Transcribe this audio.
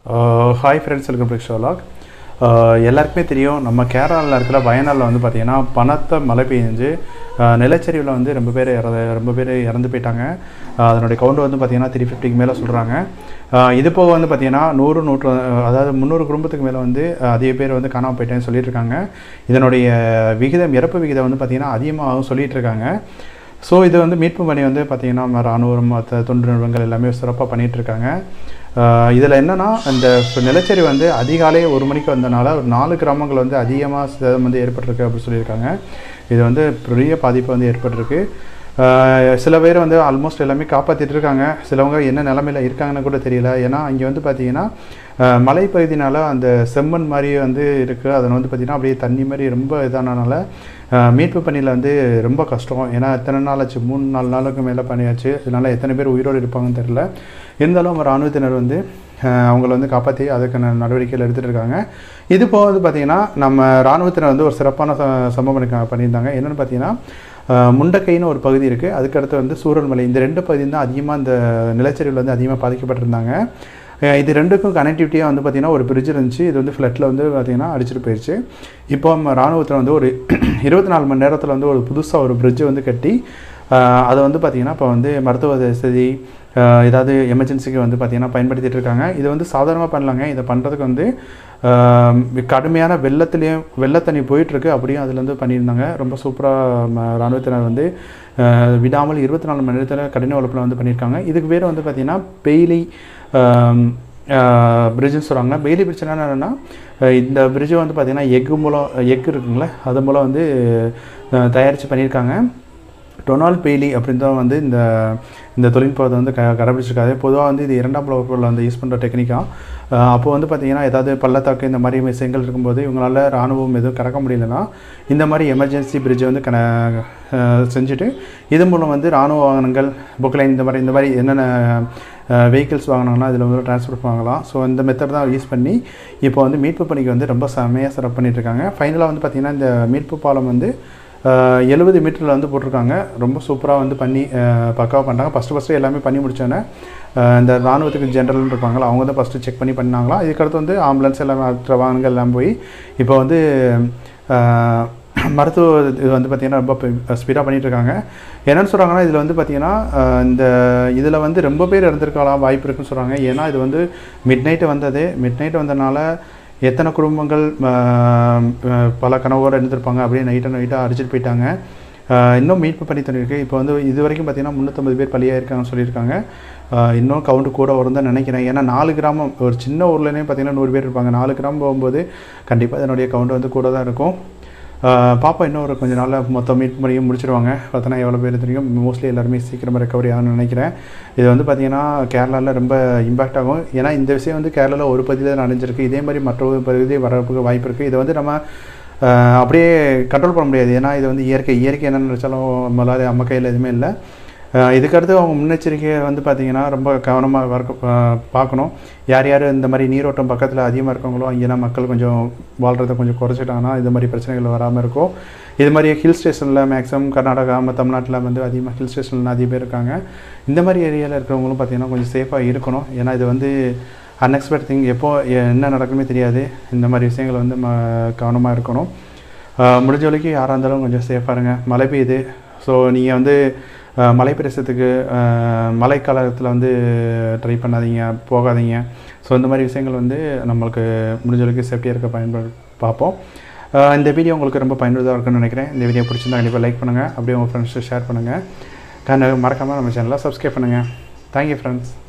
hi friends welcome to ஷோலாக் எல்லாருக்குமே தெரியும் நம்ம கேரளாவில் இருக்கிற வயநாடில் வந்து பார்த்திங்கன்னா பணத்தை மழை பெஞ்சு ஆஹ் நிலச்சரிவில் வந்து ரொம்ப பேர் இறந்து ரொம்ப பேர் இறந்து போயிட்டாங்க ஆஹ் அதனுடைய கவுண்ட் வந்து பார்த்திங்கன்னா த்ரீ ஃபிஃப்டிக்கு மேலே சொல்கிறாங்க இது போக வந்து பார்த்திங்கன்னா நூறு நூற்று அதாவது முந்நூறு குடும்பத்துக்கு மேலே வந்து ஆஹ் அதிக பேர் வந்து காணாமல் போயிட்டேன்னு சொல்லிட்டு இருக்காங்க இதனுடைய விகிதம் இறப்பு விகிதம் வந்து பார்த்திங்கன்னா அதிகமாகவும் சொல்லிட்டு இருக்காங்க ஸோ இது வந்து மீட்பு பணி வந்து பார்த்திங்கன்னா நம்ம ராணுவம் மற்ற தொண்டு நிறுவனங்கள் எல்லாமே சிறப்பாக பண்ணிகிட்டு இருக்காங்க இதில் என்னென்னா இந்த நிலச்சரி வந்து அதிகாலை ஒரு மணிக்கு வந்தனால ஒரு நாலு கிராமங்கள் வந்து அதிகமாக சேதம் வந்து ஏற்பட்டிருக்கு அப்படின்னு சொல்லியிருக்காங்க இது வந்து பெரிய பாதிப்பு வந்து ஏற்பட்டிருக்கு ஆஹ் சில பேர் வந்து ஆல்மோஸ்ட் எல்லாமே காப்பாற்றிட்டு இருக்காங்க சிலவங்க என்ன நிலமையில இருக்காங்கன்னு கூட தெரியல ஏன்னா இங்கே வந்து பார்த்தீங்கன்னா ஆஹ் மலைப்பகுதினால அந்த செம்மண் மாதிரி வந்து இருக்குது அதில் வந்து பார்த்திங்கன்னா அப்படியே தண்ணி மாதிரி ரொம்ப இதானனால ஆஹ் மீட்பு பணியில் வந்து ரொம்ப கஷ்டம் ஏன்னா எத்தனை நாள் ஆச்சு மூணு நாலு நாளுக்கு மேலே பண்ணியாச்சு இதனால் எத்தனை பேர் உயிரோடு இருப்பாங்கன்னு தெரியல இருந்தாலும் நம்ம இராணுவத்தினர் வந்து ஆஹ் அவங்கள வந்து காப்பாற்றி அதுக்கான நடவடிக்கைகள் எடுத்துகிட்டு இருக்காங்க இது போக வந்து பார்த்திங்கன்னா நம்ம இராணுவத்தினர் வந்து ஒரு சிறப்பான ச சம்பவம் பண்ணி- பண்ணியிருந்தாங்க என்னென்னு பார்த்தீங்கன்னா ஆஹ் முண்டக்கைன்னு ஒரு பகுதி இருக்குது அதுக்கடுத்து வந்து சூரல்மலை இந்த ரெண்டு பகுதியும் தான் அதிகமாக இந்த நிலச்சரிவில் வந்து அதிகமாக பாதிக்கப்பட்டிருந்தாங்க அஹ் இது ரெண்டுக்கும் கனெக்டிவிட்டியாக வந்து பார்த்திங்கன்னா ஒரு பிரிட்ஜ் இருந்துச்சு இது வந்து ஃப்ளட்டில் வந்து பார்த்திங்கன்னா அடிச்சிட்டு போயிடுச்சு இப்போ நம்ம ராணுவத்தில் வந்து ஒரு இருபத்தி நாலு மணி நேரத்தில் வந்து ஒரு புதுசாக ஒரு பிரிட்ஜை வந்து கட்டி ஆஹ் அதை வந்து பார்த்திங்கன்னா இப்போ வந்து மருத்துவ வசதி ஆஹ் ஏதாவது எமர்ஜென்சிக்கு வந்து பார்த்திங்கன்னா பயன்படுத்திட்டு இருக்காங்க இது வந்து சாதாரணமாக பண்ணலாங்க இதை பண்ணுறதுக்கு வந்து ஆஹ் கடுமையான வெள்ளத்துலேயும் வெள்ளத்தண்ணி போயிட்டுருக்கு அப்படியும் அதுலேருந்து பண்ணியிருந்தாங்க ரொம்ப சூப்பராக இராணுவத்தினர் வந்து ஆஹ் விடாமல் இருபத்தி நாலு மணி நேரத்தில் கடின உழைப்பில் வந்து பண்ணியிருக்காங்க இதுக்கு பேர் வந்து பார்த்திங்கன்னா பெய்லி பிரிட்ஜுன்னு சொல்கிறாங்க பெய்லி பிரிட்ஜ் என்னென்னா இந்த பிரிட்ஜை வந்து பார்த்திங்கன்னா எக்கு மூலம் எக் இருக்குங்களே அது மூலம் வந்து ஆஹ் தயாரித்து பண்ணியிருக்காங்க டொனால்ட் பெய்லி அப்படின்னு தான் வந்து இந்த இந்த தொழில்நுட்பத்தை வந்து க கடைபிடிச்சிருக்காரு பொதுவாக வந்து இது இரண்டாம் உலகப் போரில் வந்து யூஸ் பண்ணுற டெக்னிக்காக அப்போ வந்து பார்த்திங்கன்னா ஏதாவது பள்ளத்தாக்கு இந்த மாதிரி விஷயங்கள் இருக்கும்போது இவங்களால ராணுவம் எதுவும் கடக்க முடியலன்னா இந்த மாதிரி எமர்ஜென்சி பிரிட்ஜை வந்து கன அஹ் செஞ்சுட்டு இது மூலம் வந்து ராணுவ வாகனங்கள் புக்லைன் இந்த மாதிரி இந்த மாதிரி என்னென்ன வெஹிக்கிள்ஸ் வாங்கினாங்கன்னா இதில் வந்து டிரான்ஸ்போர்ட் வாங்கலாம் ஸோ இந்த மெத்தட் தான் யூஸ் பண்ணி இப்போ வந்து மீட்பு பணிக்கு வந்து ரொம்ப செம்மையாக சிறப்பு பண்ணிட்டு இருக்காங்க ஃபைனலாக வந்து பார்த்திங்கன்னா இந்த மீட்பு பாலம் வந்து எழுபது மீட்டரில் வந்து போட்டிருக்காங்க ரொம்ப சூப்பராக வந்து பண்ணி அஹ், பக்காவாக பண்ணுறாங்க ஃபஸ்ட்டு ஃபஸ்ட்டு எல்லாமே பண்ணி முடிச்சோன்னே அஹ், இந்த ராணுவத்துக்கு ஜென்ரல்னு இருப்பாங்களா அவங்க தான் ஃபஸ்ட்டு செக் பண்ணி பண்ணாங்களா இதுக்கடுத்து வந்து ஆம்புலன்ஸ் எல்லாமே மற்ற வாகனங்கள் எல்லாம் போய் இப்போ வந்து அஹ், மருத்துவ இது வந்து பார்த்திங்கன்னா ரொம்ப ஸ்பீடாக பண்ணிட்டு இருக்காங்க என்னென்னு சொல்கிறாங்கன்னா இதில் வந்து பார்த்திங்கன்னா அஹ், இந்த இதில் வந்து ரொம்ப பேர் இறந்துருக்கலாம் வாய்ப்பு இருக்குன்னு சொல்கிறாங்க ஏன்னா இது வந்து மிட் நைட்டு வந்தது மிட் நைட்டு வந்தனால எத்தனை குடும்பங்கள் ஆஹ், ஆஹ், பல கனவோடு இருந்திருப்பாங்க அப்படியே நைட்டாக நைட்டாக அடிச்சிட்டு போயிட்டாங்க ஆஹ், இன்னும் மீட்பு பண்ணி தந்திருக்கு இப்போ வந்து இது வரைக்கும் பார்த்தீங்கன்னா முந்நூற்றம்பது பேர் பலியாக இருக்காங்கன்னு சொல்லியிருக்காங்க ஆஹ், இன்னும் கவுண்ட் கூட வரும் தான் நினைக்கிறேன் ஏன்னா நாலு கிராமம் ஒரு சின்ன ஊர்லேனே பார்த்தீங்கன்னா நூறு பேர் இருப்பாங்க நாலு கிராமம் போகும்போது கண்டிப்பாக இதனுடைய கவுண்ட் வந்து கூட தான் இருக்கும் ஆஹ், பாப்பா இன்னும் ஒரு கொஞ்சம் நாளில் மொத்தம் மீட்பு பண்ணியும் முடிச்சிருவாங்க பார்த்தோன்னா எவ்வளோ பேர் தெரியும் மோஸ்ட்லி எல்லாருமே சீக்கிரமாக ரெக்கவரி ஆகும்னு நினைக்கிறேன் இது வந்து பார்த்திங்கன்னா கேரளாவில் ரொம்ப இம்பாக்ட் ஆகும் ஏன்னா இந்த விஷயம் வந்து கேரளாவில் ஒரு பகுதியில் தான் நடந்துருக்கு இதே மாதிரி மற்ற ஒரு பகுதி வரதுக்கு வாய்ப்பு இருக்குது இதை வந்து நம்ம ஆஹ், அப்படியே கண்ட்ரோல் பண்ண முடியாது ஏன்னா இது வந்து இயற்கை இயற்கை என்ன நினச்சாலும் நம்மளால நம்ம கையில் எதுவுமே இல்லை ஆஹ், இதுக்கடுத்து அவங்க முன்னெச்சரிக்கையை வந்து பார்த்திங்கன்னா ரொம்ப கவனமாக இருக்க ஆஹ், பார்க்கணும் யார் யார் இந்த மாதிரி நீரோட்டம் பக்கத்தில் அதிகமாக இருக்கவங்களோ அங்கேலாம் மக்கள் கொஞ்சம் வாழ்கிறத கொஞ்சம் குறைச்சிட்டாங்கன்னா இது மாதிரி பிரச்சனைகள் வராமல் இருக்கும் இது மாதிரி ஹில் ஸ்டேஷனில் மேக்ஸிமம் கர்நாடகா நம்ம தமிழ்நாட்டில் வந்து அதிகமாக ஹில் ஸ்டேஷனில் அதிக பேர் இருக்காங்க இந்த மாதிரி ஏரியாவில் இருக்கிறவங்களும் பார்த்திங்கன்னா கொஞ்சம் சேஃபாக இருக்கணும் ஏன்னா இது வந்து அன்எக்ஸ்பெக்ட் திங் எப்போ என்ன நடக்குமே தெரியாது இந்த மாதிரி விஷயங்கள் வந்து ம கவனமாக இருக்கணும் ஆஹ் முடிஞ்ச வரைக்கும் யாராக இருந்தாலும் கொஞ்சம் சேஃபாக இருங்க மழை பெய்யுது ஸோ நீங்கள் வந்து ஆஹ் மலை பிரதேசத்துக்கு ஆஹ் மழைக்காலத்தில் வந்து ட்ரை பண்ணாதீங்க போகாதீங்க ஸோ இந்த மாதிரி விஷயங்கள் வந்து நம்மளுக்கு முடிஞ்ச வரைக்கும் சேஃப்டியாக இருக்க பயன்படு பார்ப்போம் ஆஹ் இந்த வீடியோ உங்களுக்கு ரொம்ப பயனுள்ளதாக இருக்குன்னு நினைக்கிறேன் இந்த வீடியோ பிடிச்சிருந்தா கண்டிப்பாக லைக் பண்ணுங்கள் அப்படியே உங்கள் ஃப்ரெண்ட்ஸு ஷேர் பண்ணுங்கள் கண்ணு மறக்காமல் நம்ம சேனலை சப்ஸ்கிரைப் பண்ணுங்கள் தேங்க்யூ ஃப்ரெண்ட்ஸ்